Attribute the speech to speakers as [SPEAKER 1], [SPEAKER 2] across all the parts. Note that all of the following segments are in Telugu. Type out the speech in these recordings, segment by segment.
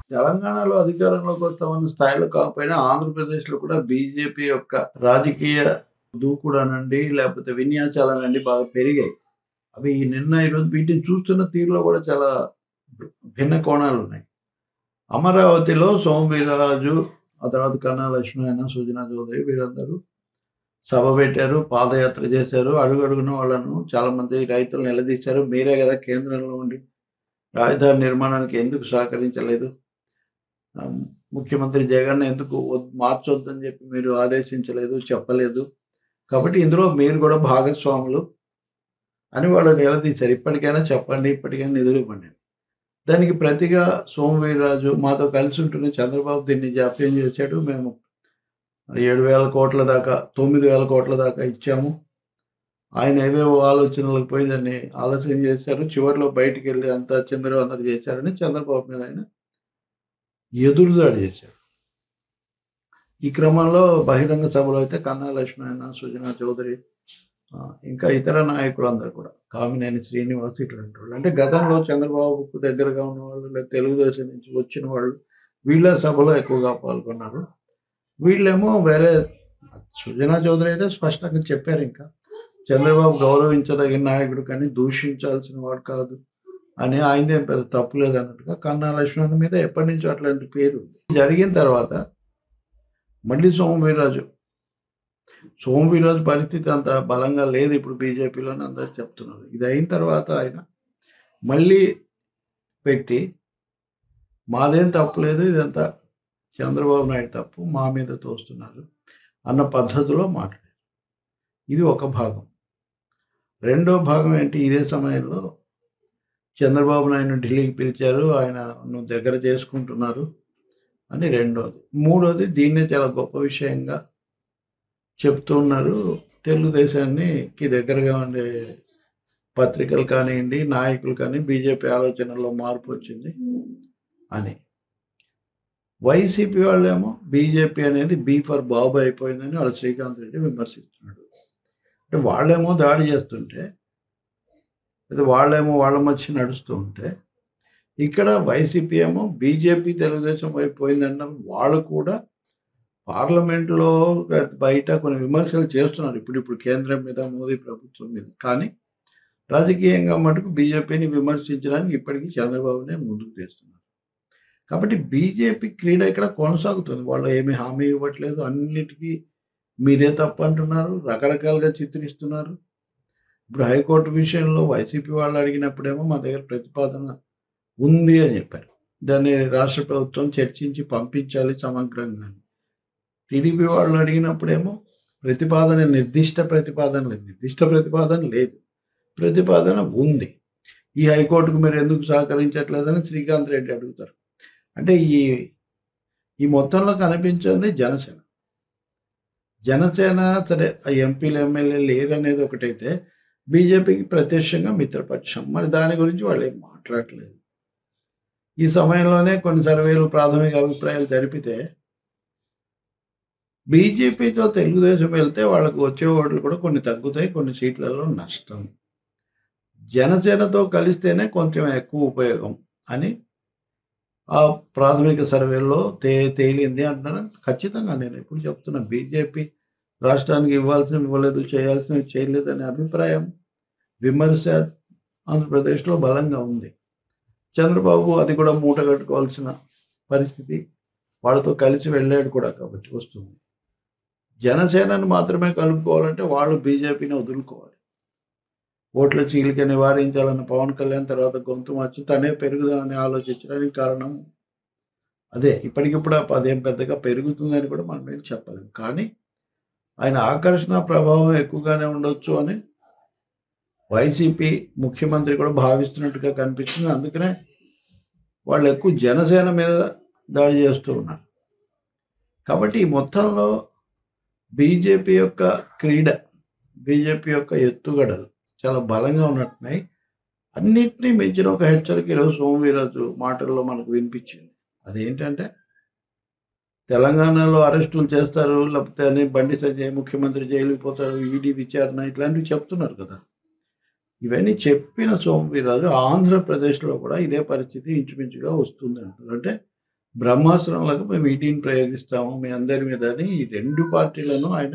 [SPEAKER 1] తెలంగాణలో అధికారంలోకి వస్తామన్న స్థాయిలో కాకపోయినా ఆంధ్రప్రదేశ్లో కూడా బీజేపీ యొక్క రాజకీయ దూకుడనండి లేకపోతే విన్యాసాలనండి బాగా పెరిగాయి అవి నిన్న ఈరోజు వీటిని చూస్తున్న తీరులో కూడా చాలా భిన్న కోణాలు ఉన్నాయి అమరావతిలో సోమవీరరాజు ఆ తర్వాత కన్నా లక్ష్మణ సుజనా చౌదరి వీరందరూ సభ పెట్టారు పాదయాత్ర చేశారు అడుగడుగున వాళ్ళను చాలా మంది రైతులు నిలదీశారు మీరే కదా కేంద్రంలో ఉండి రాజధాని నిర్మాణానికి ఎందుకు సహకరించలేదు ఆ, ముఖ్యమంత్రి జగన్ ఎందుకు వద్- మార్చొద్దని చెప్పి మీరు ఆదేశించలేదు చెప్పలేదు కాబట్టి ఇందులో మీరు కూడా భాగస్వాములు అని వాళ్ళు నిలదీశారు ఇప్పటికైనా చెప్పండి ఇప్పటికైనా నిధులు ఇవ్వండి దానికి ప్రతిగా సోమవీర్రాజు మాతో కలిసి ఉంటున్న చంద్రబాబు దీన్ని జాప్యం చేశాడు మేము ఏడు వేల కోట్ల దాకా తొమ్మిది వేల కోట్ల దాకా ఇచ్చాము ఆయన ఏవేవో ఆలోచనలకు పోయి దాన్ని ఆలోచన చేశారు చివరిలో బయటికి వెళ్ళి అంతా చంద్రబాబు అందరు చేశారని చంద్రబాబు మీద ఆయన ఎదురుదాడి చేశారు ఈ క్రమంలో బహిరంగ సభలో అయితే కన్నా లక్ష్మణ సుజనా చౌదరి ఆ, ఇంకా ఇతర నాయకులు అందరు కూడా కామినేని శ్రీనివాస్ ఇట్లాంటి వాళ్ళు అంటే గతంలో చంద్రబాబుకు దగ్గరగా ఉన్న వాళ్ళు లేదా తెలుగుదేశం నుంచి వచ్చిన వాళ్ళు వీళ్ళ సభలో ఎక్కువగా పాల్గొన్నారు వీళ్ళేమో వేరే సుజనా చౌదరి అయితే స్పష్టంగా చెప్పారు ఇంకా చంద్రబాబు గౌరవించదగిన నాయకుడు కానీ దూషించాల్సిన వాడు కాదు అని ఆయనదేం పెద్ద తప్పు లేదన్నట్టుగా కన్నా లక్ష్మణ్ మీద ఎప్పటి నుంచో అట్లాంటి పేరు ఉంది. జరిగిన తర్వాత మళ్ళీ సోమవీర్రాజు సోమవీర్రాజు పరిస్థితి అంత బలంగా లేదు ఇప్పుడు బీజేపీలోని అందరు చెప్తున్నారు ఇది అయిన తర్వాత ఆయన మళ్ళీ పెట్టి మాదేం తప్పు లేదు ఇదంతా చంద్రబాబు నాయుడు తప్పు మా మీద తోస్తున్నారు అన్న పద్ధతిలో మాట్లాడారు ఇది ఒక భాగం రెండో భాగం ఏంటి ఇదే సమయంలో చంద్రబాబు నాయుడు ఢిల్లీకి పిలిచారు ఆయన నువ్వు దగ్గర చేసుకుంటున్నారు అని రెండోది మూడోది దీన్నే చాలా గొప్ప విషయంగా చెప్తున్నారు తెలుగుదేశానికి దగ్గరగా ఉండే పత్రికలు కానివ్వండి నాయకులు కానీ బీజేపీ ఆలోచనలో మార్పు వచ్చింది అని వైసీపీ వాళ్ళేమో బీజేపీ అనేది బీ ఫర్ బాబు అయిపోయిందని వాళ్ళు శ్రీకాంత్ రెడ్డి విమర్శిస్తున్నాడు అంటే వాళ్ళేమో దాడి చేస్తుంటే లేదా వాళ్ళేమో వాళ్ళ మధ్య నడుస్తూ ఉంటే ఇక్కడ వైసీపీ ఏమో బీజేపీ తెలుగుదేశం అయిపోయిందన్నారు వాళ్ళు కూడా పార్లమెంట్లో బయట కొన్ని విమర్శలు చేస్తున్నారు ఇప్పుడు ఇప్పుడు కేంద్రం మీద మోదీ ప్రభుత్వం మీద కానీ రాజకీయంగా మటుకు బీజేపీని విమర్శించడానికి ఇప్పటికీ చంద్రబాబునే ముందుకు తెస్తున్నారు కాబట్టి బీజేపీ క్రీడ ఇక్కడ కొనసాగుతుంది వాళ్ళు ఏమి హామీ ఇవ్వట్లేదు అన్నిటికీ మీదే తప్పు అంటున్నారు రకరకాలుగా చిత్రిస్తున్నారు ఇప్పుడు హైకోర్టు విషయంలో వైసీపీ వాళ్ళు అడిగినప్పుడేమో మా దగ్గర ప్రతిపాదన ఉంది అని చెప్పారు దాన్ని రాష్ట్ర ప్రభుత్వం చర్చించి పంపించాలి సమగ్రంగా అని. టీడీపీ వాళ్ళు అడిగినప్పుడేమో ప్రతిపాదన నిర్దిష్ట ప్రతిపాదన లేదు నిర్దిష్ట ప్రతిపాదన లేదు ప్రతిపాదన ఉంది ఈ హైకోర్టుకు మీరు ఎందుకు సహకరించట్లేదని శ్రీకాంత్ రెడ్డి అడుగుతారు అంటే ఈ ఈ మొత్తంలో కనిపించింది జనసేన జనసేన సరే ఆ ఎంపీలు ఎమ్మెల్యేలు లేరు అనేది ఒకటైతే బీజేపీకి ప్రత్యక్షంగా మిత్రపక్షం మరి దాని గురించి వాళ్ళు ఏం మాట్లాడలేదు ఈ సమయంలోనే కొన్ని సర్వేలు ప్రాథమిక అభిప్రాయాలు జరిపితే బీజేపీతో తెలుగుదేశం వెళ్తే వాళ్ళకు వచ్చే ఓట్లు కూడా కొన్ని తగ్గుతాయి కొన్ని సీట్లలో నష్టం జనసేనతో కలిస్తేనే కొంచెం ఎక్కువ ఉపయోగం అని ఆ ప్రాథమిక సర్వేలో తే తేలింది అంటున్నారు ఖచ్చితంగా నేను ఇప్పుడు చెప్తున్నా బీజేపీ రాష్ట్రానికి ఇవ్వాల్సిన ఇవ్వలేదు చేయాల్సినవి చేయలేదు అనే అభిప్రాయం విమర్శ ఆంధ్రప్రదేశ్లో బలంగా ఉంది చంద్రబాబు అది కూడా మూట కట్టుకోవాల్సిన పరిస్థితి వాళ్ళతో కలిసి వెళ్ళాడు కూడా కాబట్టి వస్తుంది జనసేనను మాత్రమే కలుపుకోవాలంటే వాళ్ళు బీజేపీని వదులుకోవాలి ఓట్ల చీలిక నివారించాలన్న పవన్ కళ్యాణ్ తర్వాత గొంతు మార్చి తనే పెరుగుదామని ఆలోచించడానికి కారణం అదే ఇప్పటికిప్పుడు ఆ పదేం పెద్దగా పెరుగుతుందని కూడా మనం ఏం చెప్పలేం కానీ ఆయన ఆకర్షణ ప్రభావం ఎక్కువగానే ఉండొచ్చు అని వైసీపీ ముఖ్యమంత్రి కూడా భావిస్తున్నట్టుగా కనిపిస్తుంది అందుకనే వాళ్ళు ఎక్కువ జనసేన మీద దాడి చేస్తూ ఉన్నారు కాబట్టి ఈ మొత్తంలో బీజేపీ యొక్క క్రీడ బీజేపీ యొక్క ఎత్తుగడలు చాలా బలంగా ఉన్నట్టున్నాయి అన్నిటినీ మించిన ఒక హెచ్చరిక ఈరోజు సోమవీరాజు మాటల్లో మనకు వినిపించింది అదేంటంటే తెలంగాణలో అరెస్టులు చేస్తారు లేకపోతే అని బండి సంజయ్ ముఖ్యమంత్రి జైలుకి పోతాడు ఈడీ విచారణ ఇట్లాంటివి చెప్తున్నారు కదా ఇవన్నీ చెప్పిన సోమవీరాజు ఆంధ్రప్రదేశ్లో కూడా ఇదే పరిస్థితి ఇంచుమించుగా వస్తుంది అంటారు అంటే బ్రహ్మాస్త్రంలాగా మేము వీటిని ప్రయోగిస్తాము మీ అందరి మీద అని ఈ రెండు పార్టీలను ఆయన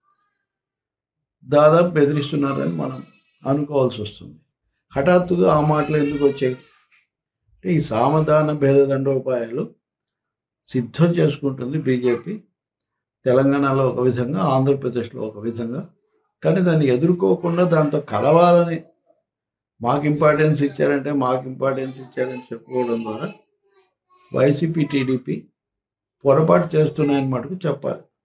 [SPEAKER 1] దాదాపు బెదిరిస్తున్నారని మనం అనుకోవాల్సి వస్తుంది హఠాత్తుగా ఆ మాటలు ఎందుకు వచ్చాయి అంటే ఈ సామధాన భేద దండోపాయాలు సిద్ధం చేసుకుంటుంది బీజేపీ తెలంగాణలో ఒక విధంగా ఆంధ్రప్రదేశ్లో ఒక విధంగా కానీ దాన్ని ఎదుర్కోకుండా దాంతో కలవాలని మాకు ఇంపార్టెన్స్ ఇచ్చారంటే మాకు ఇంపార్టెన్స్ ఇచ్చారని చెప్పుకోవడం ద్వారా వైసీపీ టీడీపీ పొరపాటు చేస్తున్నాయని మటుకు చెప్పాలి